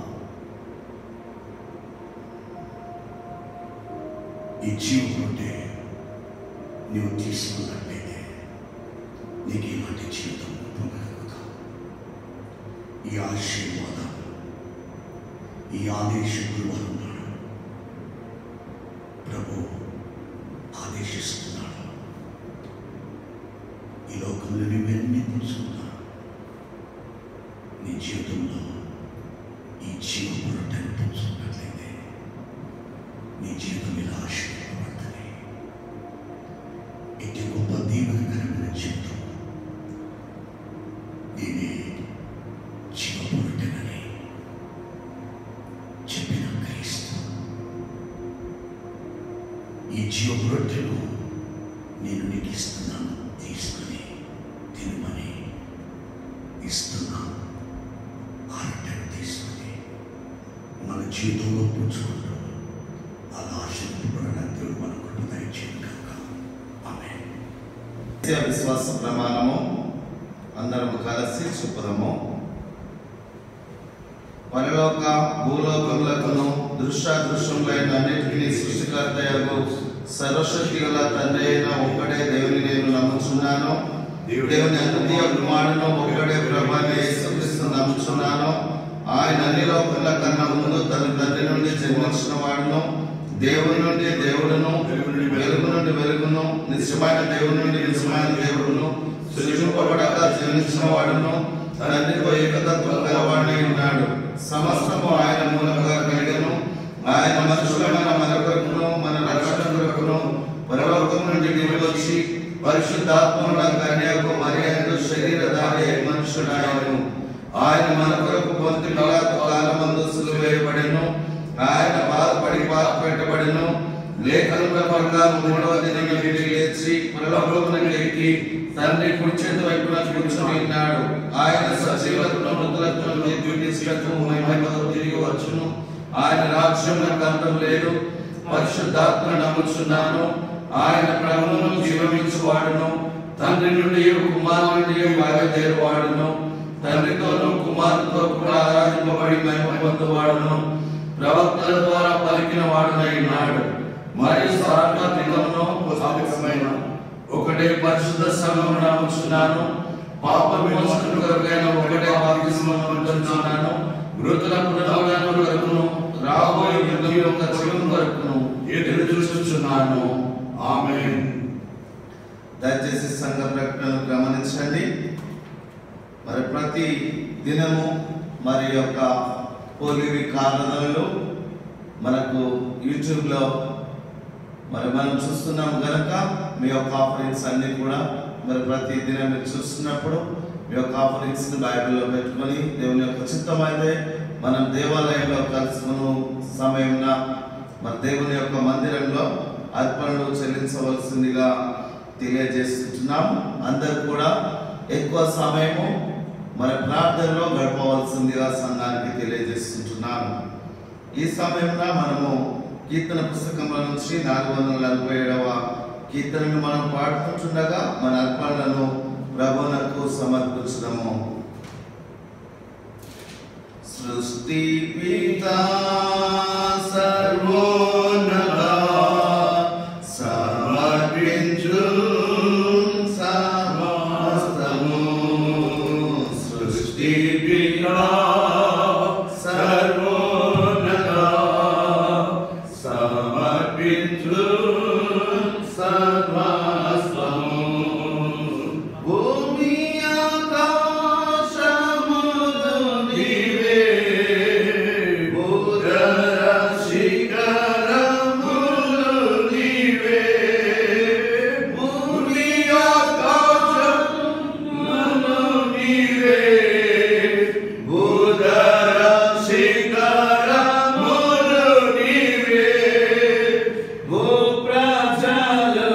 ఈ జీవితం అంటే నీవు తీసుకున్నట్లయితే నీకు ఇలాంటి జీవితం పొందగలుగుతావు ఈ ఆశీర్వాదం ఈ ఆదేశకుడు వారు ఉన్నాడు ప్రభు ఆదేశిస్తున్నాడు ఈ లోకంలో నువ్వెన్ని పుచ్చుకున్నా నీ జీవితంలో ఈ జీవపు రొట్టెను పుచ్చుకున్నట్లయితే నీ జీవితం ఇలా ఆశీర్వదపడుతుంది ఇటు గొప్ప దీవెనకరమైన జీవితం దీని జీవపురుటనని చెప్పిన క్రీస్తు ఈ జీవపురొట్టెను నేను నీకు ఇస్తున్నాను తీసుకుని తినమని ఇస్తున్నాను ఆ రొట్టెను తీసుకుని మన జీవితంలో పుచ్చుకుంటూ అలా ఆశీర్వదపడడానికి దేవుడు మనకు దయచేయను కనుక ఆమె నిత్య విశ్వాస ప్రమాణము అందరము కలిసి చెప్పుదాము పరలోక భూలోకములకును దృశ్యాదృశ్యములైన అన్నిటికీ సృష్టికర్తయగు సర్వశక్తి గల తండ్రి అయిన ఒక్కడే దేవుని నేను నమ్ముచున్నాను దేవుని అద్వితీయ కుమారుడు ఒక్కడే ప్రభాని యేసుక్రీస్తు నమ్ముచున్నాను ఆయన అన్ని లోకముల కన్నా ముందు తన తండ్రి నుండి జన్మించిన వాడును దేవుని నుండి దేవుడును వెలుగు నుండి వెలుగును నిజమైన దేవుని నుండి నిజమైన దేవుడును సృజింపబడక జీవించిన వాడును తండ్రితో ఏకతత్వం గలవాడై ఉన్నాడు సమస్తము ఆయన మూలంగా కలిగను ఆయన మనుషులమైన మన కొరకును మన రక్షణ కొరకును పరలోకం నుండి దిగి వచ్చి పరిశుద్ధాత్మల కన్యకు మరియు శరీరధారి అయి మనుషుడాయను ఆయన మన కొరకు పొంది పిలాతు కాలమందు సిలువేయబడెను ఆయన బాధపడి బాధ పెట్టబడెను లేఖనుల ప్రకారం మూడవ దినం తిరిగి లేచి పరలోకమునకు ఎక్కి తండ్రి కుడి చేతి వైపున కూర్చొని ఉన్నాడు ఆయన సజీవులకు మృతులకు తీసుకు మహిమతో తిరిగి వచ్చును ఆయన రాజ్యంలో అంతం లేదు పరిశుద్ధాత్మ నమ్ముచున్నాను ఆయన ప్రభువును జీవమించువాడును తండ్రి నుండి కుమారు నుండి బయలుదేరువాడును తండ్రితోనూ కుమారుతో కూడా ఆరాధింపబడి మహిమ పొందువాడును ప్రవక్తల ద్వారా పలికిన వాడునై ఉన్నాడు మరియు సార్వత్రికమును సాత్వికమైన ఒకటే పరిశుద్ధ సంఘము నమ్ముచున్నాను పాప విమోచన కొరకైన ఒకటే బాప్తిస్మము పొందుతున్నాను మృతుల పునరుద్ధరణ కొరకును రాబోయే యుగం యొక్క జీవం కొరకును ఎదురు చూస్తున్నాను ఆమేన్ దయచేసి సంఘ ప్రకటనలు గమనించండి మరి ప్రతి దినము మరి యొక్క హోలీ వీక్ ఆరాధనలు మనకు యూట్యూబ్లో మరి మనం చూస్తున్నాం కనుక మీ యొక్క ఆఫరింగ్స్ అన్ని కూడా మరి ప్రతి దినం మీరు చూస్తున్నప్పుడు మీ యొక్క ఆఫరింగ్స్ బైబిల్లో పెట్టుకొని దేవుని యొక్క చిత్తం అయితే మనం దేవాలయంలో కలుసుకున్న సమయంలో మరి దేవుని యొక్క మందిరంలో అర్పణలు చెల్లించవలసిందిగా తెలియజేస్తున్నాం అందరు కూడా ఎక్కువ సమయము మరి ప్రార్థనలో గడపవలసిందిగా సంఘానికి తెలియజేస్తుంటున్నాను ఈ సమయంలో మనము కీర్తన పుస్తకంలో నుంచి నాలుగు వందల నలభై ఏడవ కీర్తనను మనం పాడుతుంటుండగా మన అర్పణలను ప్రభునకు సమర్పించడము సృష్టి పిత సర్వోన్నత సమర్పించు సమస్తము సృష్టి పిత సర్వోన్నత సమర్పించు సర్వస్వము భూమి ఆకాశములు నీవే భూధర శిఖరములు నీవే భూమి ఆకాశములు నీవే భూధర శిఖరములు నీవే భూప్రజలు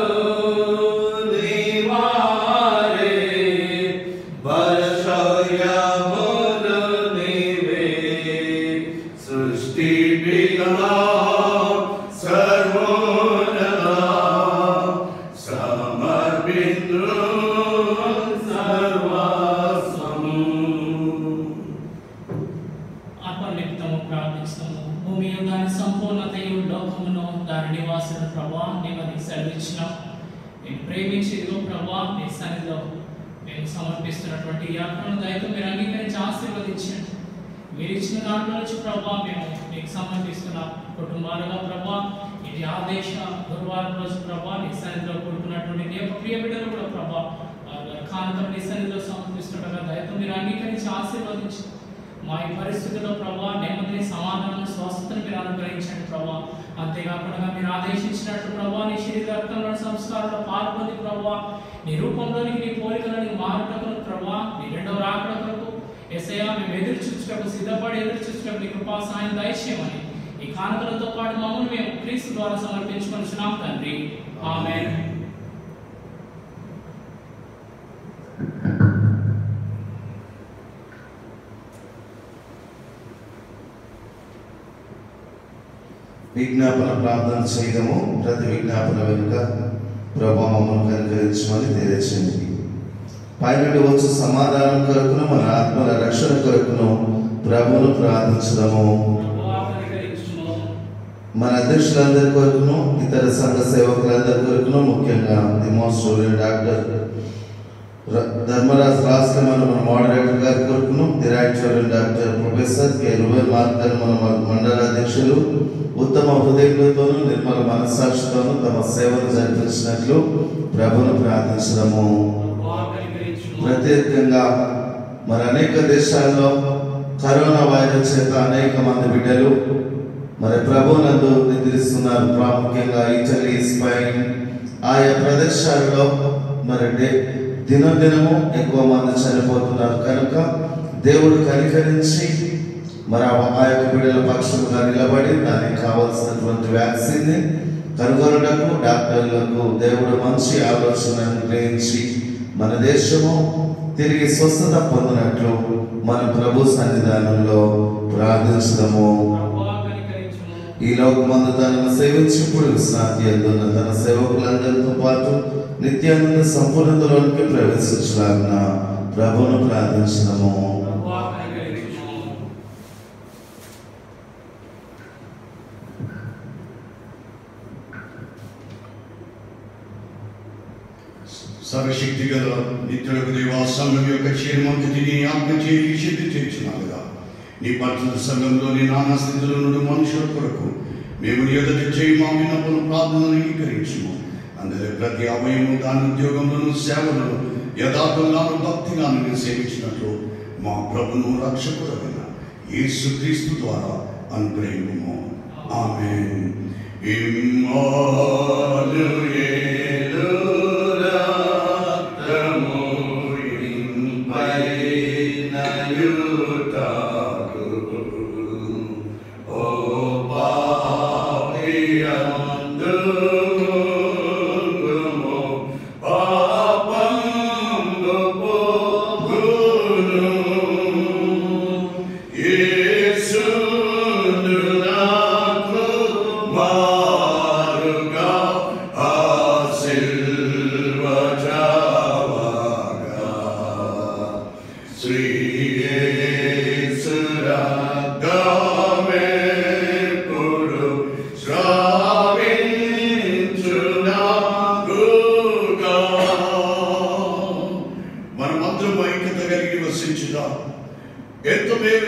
నీవారే బలశౌర్యములు నీవే సృష్టి పితా సర్వోన్నత సమర్పించు సర్వస్వము ఆత్మలిప్తము ప్రార్థిస్తాము భూమి దాని సంపూర్ణతయు లోకమును దాని నివాసిన ప్రభా నీవని సెలవిచ్చిన నేను ప్రేమించి ఇదిగో ప్రభా నీ సన్నిధిలో మేము సమర్పిస్తున్నటువంటి ఈ అర్పణ దయతో మీరు అంగీకరించి ఆశీర్వదించండి మీరు ఇచ్చిన దాంట్లో నుంచి ప్రభా మేము మీకు సమర్పిస్తున్న కుటుంబాలుగా ప్రభా ఇది ఆదేశ గురువారం రోజు ప్రభా నీ సన్నిధిలో కూడుకున్నటువంటి నీ యొక్క ప్రియ బిడ్డలు కూడా ప్రభా కానుక నీ సన్నిధిలో సమర్పిస్తుండగా దయతో మీరు అంగీకరించి ఆశీర్వదించి మా ఈ పరిస్థితుల్లో ప్రభా నెమ్మదిని సమాధానం స్వస్థతను మీరు అనుగ్రహించండి ప్రభా అంతేకాకుండా మీరు ఆదేశించినట్టు ప్రభా నీ శరీర రక్తంలో సంస్కారంలో పాల్పొంది ప్రభా నీ రూపంలోనికి నీ పోలికలని మారుటకు ప్రభా నీ రెండవ రాకడ కొరకు ఎసయా మేము ఎదురు చూచుటకు సిద్ధపడి ఎదురు చూచుటకు నీ కృపా సాయం దయచేయమని ఈ కానుకలతో పాటు మమ్మల్ని మేము క్రీస్తు ద్వారా సమర్పించుకొని తండ్రి ఆమెన్ విజ్ఞాపన ప్రార్థన చేయడము ప్రతి విజ్ఞాపన వెనుక ప్రభా మమ్మల్ని కనుకరించమని తెలియచేయండి పైనుండి వచ్చే సమాధానం కొరకును మన ఆత్మల రక్షణ కొరకును ప్రభును ప్రార్థించడము ప్రభువా కనికరించుము. మన అధ్యక్షులందరి కొరకును ఇతర సంఘ సేవకులందరి కొరకును ముఖ్యంగా ది మోస్ట్ స్టూడెంట్ డాక్టర్ ర- ధర్మరాజ్ రాష్ట్ర మన మన మోడరేటర్ గారి కొరకును the right student doctor professor K రుబెల్ మార్కర్ మన మన మండల అధ్యక్షులు ఉత్తమ హృదయములతోనూ నిర్మల మనస్సాక్షితోనూ తమ సేవలు జరిపించినట్లు ప్రభును ప్రార్థించడము ప్రభువా కనికరించుము. ప్రత్యేకంగా మరి అనేక దేశాల్లో కరోనా వైరస్ చేత అనేక మంది బిడ్డలు మరి ప్రభునందు నిద్రిస్తున్నారు ప్రాముఖ్యంగా ఇటలీ స్పెయిన్ ఆయా ప్రదేశాల్లో మరి డే- దినదినము ఎక్కువ మంది చనిపోతున్నారు కనుక దేవుడు కనికరించి మరి ఆ- ఆ యొక్క బిడ్డల పక్షంగా నిలబడి దానికి కావాల్సినటువంటి వ్యాక్సిన్ ని కనుగొనటకు డాక్టర్లకు దేవుడు మంచి ఆలోచన గ్రహించి మన దేశము తిరిగి స్వస్థత పొందినట్లు మన ప్రభు సన్నిధానంలో ప్రార్థించడము ప్రభువా కనికరించుము. ఈ లోకమందు తనను సేవించి ఇప్పుడు విశ్రాంతి అందున్న తన సేవకులందరితో పాటు నిత్యానంద సంపూర్ణతలోనికి ప్రవేశించలాగిన ప్రభును ప్రార్థించడము ప్రభువా కనికరించుము. సర్వశక్తి గల నిత్యులకు దేవా సంఘం యొక్క క్షేమంతటిని ఆజ్ఞ చేయి సిద్ధి చేయించినాలుగా నీ పరిశుద్ధ సంఘంలోని నానా స్థితిలో నుండి మనుషుల కొరకు మేము నీ ఎదుట చేయి మా విన్నపను ప్రార్థనలు అంగీకరించుము అందులో ప్రతి అవయము దాని ఉద్యోగంలోను సేవలను యథార్థంగాను భక్తిగాను నేను సేవించినట్లు మా ప్రభును రక్షకుడమైన యేసు క్రీస్తు ద్వారా అనుగ్రహిము ఆమేన్ ఇమ్మానుయేలు రక్తము ఇంపైనయుటకు ఓ పాపియందు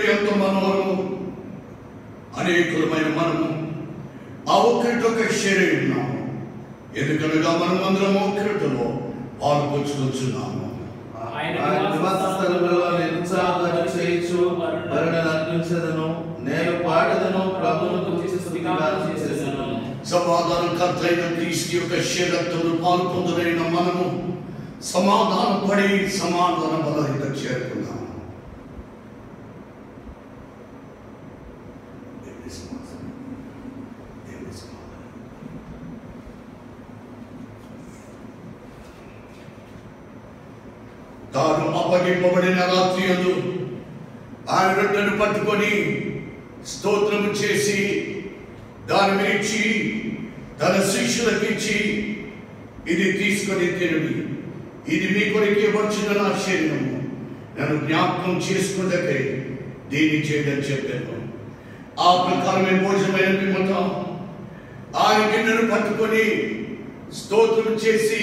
ఎంత మనోహరము అనేకులమైన మనము ఆ ఒక్కరిటొక్క షేరే ఉన్నాము ఎందుకనగా మనం అందరం ఒక్కరిటలో పాల్పంచుకొచ్చున్నాము ఆయన ఆయన నివాస స్థలములో నేను ఉత్సాహంగా చేయొచ్చు మరణను అర్పించదను నేను పాడదను ప్రభువును గురించి స్తుతిగానం చేసేదను సమాధానకర్త అయిన క్రీస్తు యొక్క శరీరత్తులు పాల్పొందులైన మనము సమాధాన పడి సమాధాన బలహిత చేరుకున్నాము దేవుని సమాధానం. దేవుని సమాధానం. తాను అప్పగింపబడిన రాత్రి అందు ఆయన రొట్టెను పట్టుకొని స్తోత్రము చేసి దాని విరిచి తన శిష్యులకు ఇచ్చి ఇది తీసుకొని తినడి ఇది మీ కొరికి వచ్చిన నా శరీరము నన్ను జ్ఞాపకం చేసుకుందకై దీన్ని చేయడం చెప్పాను ఆ ప్రకారమే భోజనమైన పిమ్మట ఆయన గిన్నెను పట్టుకొని స్తోత్రం చేసి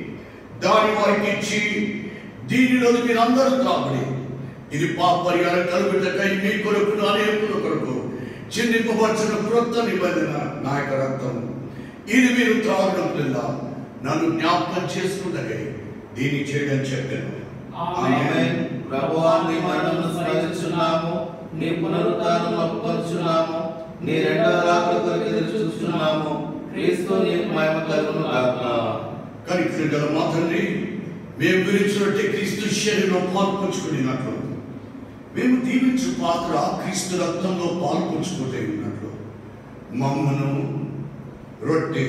దాని వారికి ఇచ్చి దీనిలో మీరందరూ త్రాగుడి ఇది పాపరిహారం కలుగుటకై మీ కొరకు అనేకుల కొరకు చిందింపబడిన క్రొత్త నిబంధన నా యొక్క రక్తం ఇది మీరు త్రాగడం పిల్ల నన్ను జ్ఞాపకం చేసుకుంటకై దీన్ని చేయడం చెప్పాను ఆమేన్ ప్రభువా నీ మరణమును స్మరించున్నాము నీ పునరుద్ధానం ఒప్పుకొచ్చున్నాము నీ రెండవ రాకడ కొరకు ఎదురు చూస్తున్నాము క్రీస్తు నీకు మహిమ కలుగును గాక కానీ క్రీడలు మాత్రమే మేము గురించినట్టే క్రీస్తు శరీరంలో పాల్పంచుకునేటట్లు మేము దీవించు పాత్ర క్రీస్తు రక్తంలో పాల్పంచుకుంటే ఉన్నట్లు మమ్మను రొట్టె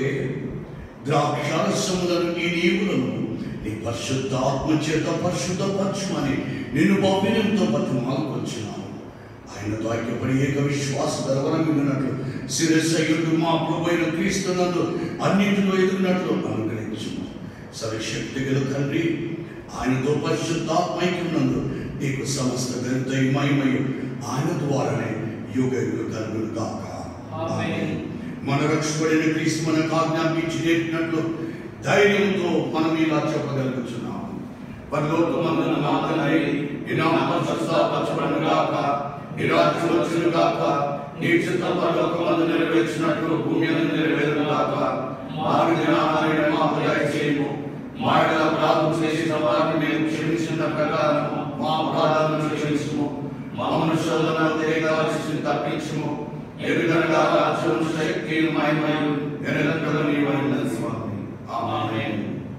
ద్రాక్షారసములను ఈ నీవులను నీ పరిశుద్ధ ఆత్మ చేత పరిశుద్ధపరచుమని నిన్ను బహువినంతో బట్టి మాల్కొచ్చినాను ఆయనతో ఐక్యపడి ఏక విశ్వాస ధరవరమిన్నట్లు శిరస్సయుడు మా ప్రభువైన క్రీస్తునందు అన్నింటిలో ఎదుగునట్లు అనుగ్రహించు సర్వశక్తి గల తండ్రి ఆయనతో పరిశుద్ధాత్మైక్యమునందు నీకు సమస్త గణిత మహిమయు ఆయన ద్వారానే యుగ యుగ కలుగును గాక ఆమేన్. మన రక్షకుడైన క్రీస్తు మనకు ఆజ్ఞాపించి నేర్పినట్లు ధైర్యంతో మనం ఇలా చెప్పగలుగుతున్నాం పరలోకమందున మా తండ్రి ఈ నామం పరిశుద్ధపరచబడును గాక ఈ రాజ్యం వచ్చును గాక నీ చిత్తం పరలోకమందు నెరవేర్చినట్లు భూమి అందు నెరవేరును గాక మారు దినాలను మాకు దయచేయము మాట ప్రార్థన చేసిన వారిని మేము క్షమించిన ప్రకారం మా అపరాధాలను క్షమించుము మమ్మల్ని శోధన తేగాల్సి తప్పించుము ఎదుగనగా రాజ్యం శక్తి మహిమయు నిరంతరం నీవైన స్వామి ఆమేన్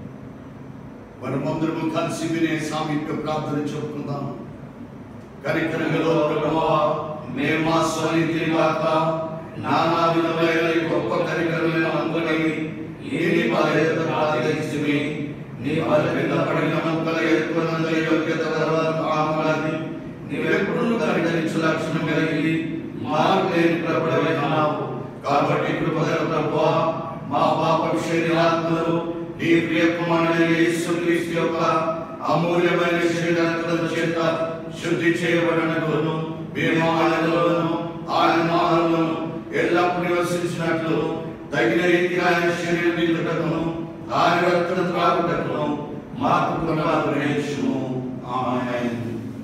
మనమందరము కలిసి వినే సామీప్య ప్రార్థన చెప్పుకుందాం కనికరగలో ప్రభువా మేము మా స్వనీతిని కాక నానా విధమైన ఈ గొప్ప కనికరమైన అందుకని ఏమి బాధ్యత ప్రార్థించుమి నీ వారి కింద పడిన మొక్కల ఎక్కువనంత యోగ్యత తర్వాత ఆమలాది నీవెప్పుడు కనికరించు లక్షణం కలిగి మార్పు లేని ప్రభుడమైనావు కాబట్టి కృపగల ప్రభువా మా పాప శరీరాత్మలు నీ ప్రియ కుమారుడైన యేసుక్రీస్తు యొక్క అమూల్యమైన శరీరాత్మల చేత శుద్ధి చేయబడినట్లును మేము ఆయనలోను ఆయన మానవులను ఎల్లప్పుడూ నివసించినట్లు తగిన రీతిగా ఆయన శరీరం నిలుటకును ఆయన రక్తం త్రాగుటకును మాకు కృప అనుగ్రహించుము ఆమేన్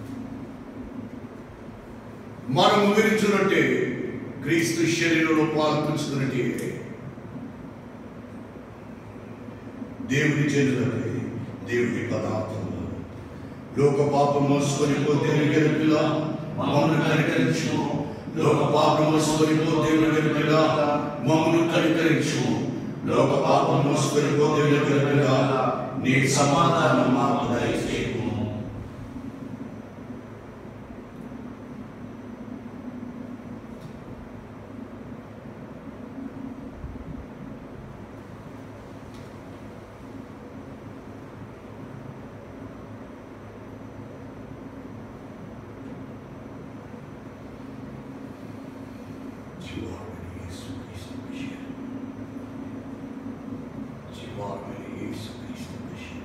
మనము విరిచినట్టే క్రీస్తు శరీరంలో పాల్పంచుకున్నట్టే దేవుని చెందినట్టే దేవుని పదార్థంలో లోక పాపం మోసుకొని పోతే గెలుపుల మమ్మల్ని కనికరించు లోక పాపం మోసుకొని పోతే గెలుపుల మమ్మల్ని కనికరించు లోక పాపం మోసుకొని పోతే గెలుపుల నీ సమాధానం మాకు దయచేయము జీవాత్మని యేసుక్రీస్తు విషయం. జీవాత్మని యేసుక్రీస్తు విషయం.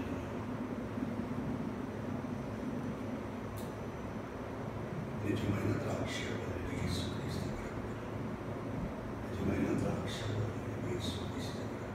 నిజమైన ద్రాక్ష యేసుక్రీస్తు రక్తం. నిజమైన ద్రాక్ష యేసుక్రీస్తు రక్తం.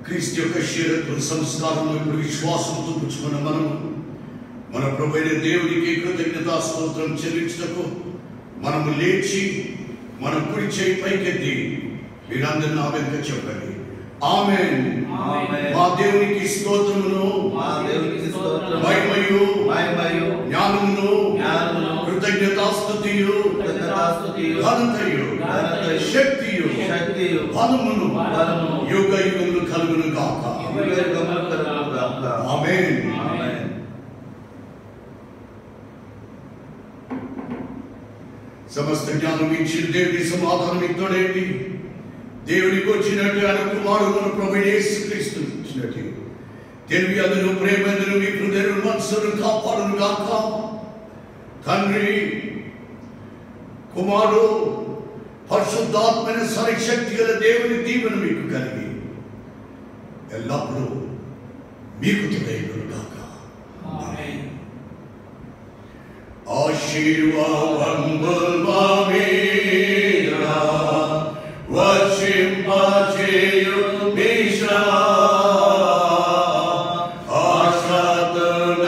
క్రీస్తు యొక్క శరీరత్వ సంస్కారం ఇప్పుడు విశ్వాసంతో పుచ్చుకున్న మనము మన ప్రభైన దేవునికి కృతజ్ఞతా స్తోత్రం చెల్లించుటకు మనము లేచి మన కుడి చేయి పైకెత్తి మీరందరూ నా వెనుక చెప్పండి ఆమెన్ ఆమేన్. మా దేవునికి స్తోత్రమును మా దేవునికి స్తోత్రం మహిమయు మహిమయు జ్ఞానమును జ్ఞానమును కృతజ్ఞతాస్తుతియు కృతజ్ఞతాస్తుతియు ఘనతయు ఘనతయు శక్తియు శక్తియు బలమును బలమును యుగ యుగములు కలుగును గాక యుగయుగములు కలుగును గాక. ఆమేన్ ఆమేన్. సమస్త జ్ఞానం ఇచ్చిన దేవుని సమాధానం ఇత్తోడేంటి దేవునికి వచ్చినట్టు ఆయన కుమారుడు మన ప్రభు యేసుక్రీస్తు ఇచ్చినట్టు తెలివి అందును ప్రేమ అందును మీ హృదయం మనసును కాపాడును గాక తండ్రి కుమారుడు పరిశుద్ధాత్మైన సరిశక్తి గల దేవుని దీవెన మీకు కలిగి ఎల్లప్పుడూ మీకు తెలియను గాక ఆమేన్. ఆశీర్వాదంబుల్ మామీరా వర్షింపచేయు మిశ్రా ఆశతో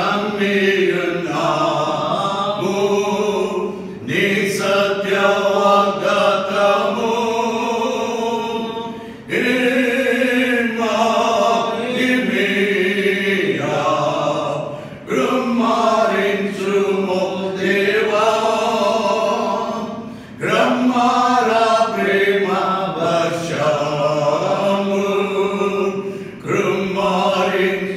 నమ్మియున్నాము నీ సత్యవాగ్దత్తము ఇమ్మా బ్రహ్మారించుము దేవా బ్రహ్మార ప్రేమ వర్షము కృమ్మారించు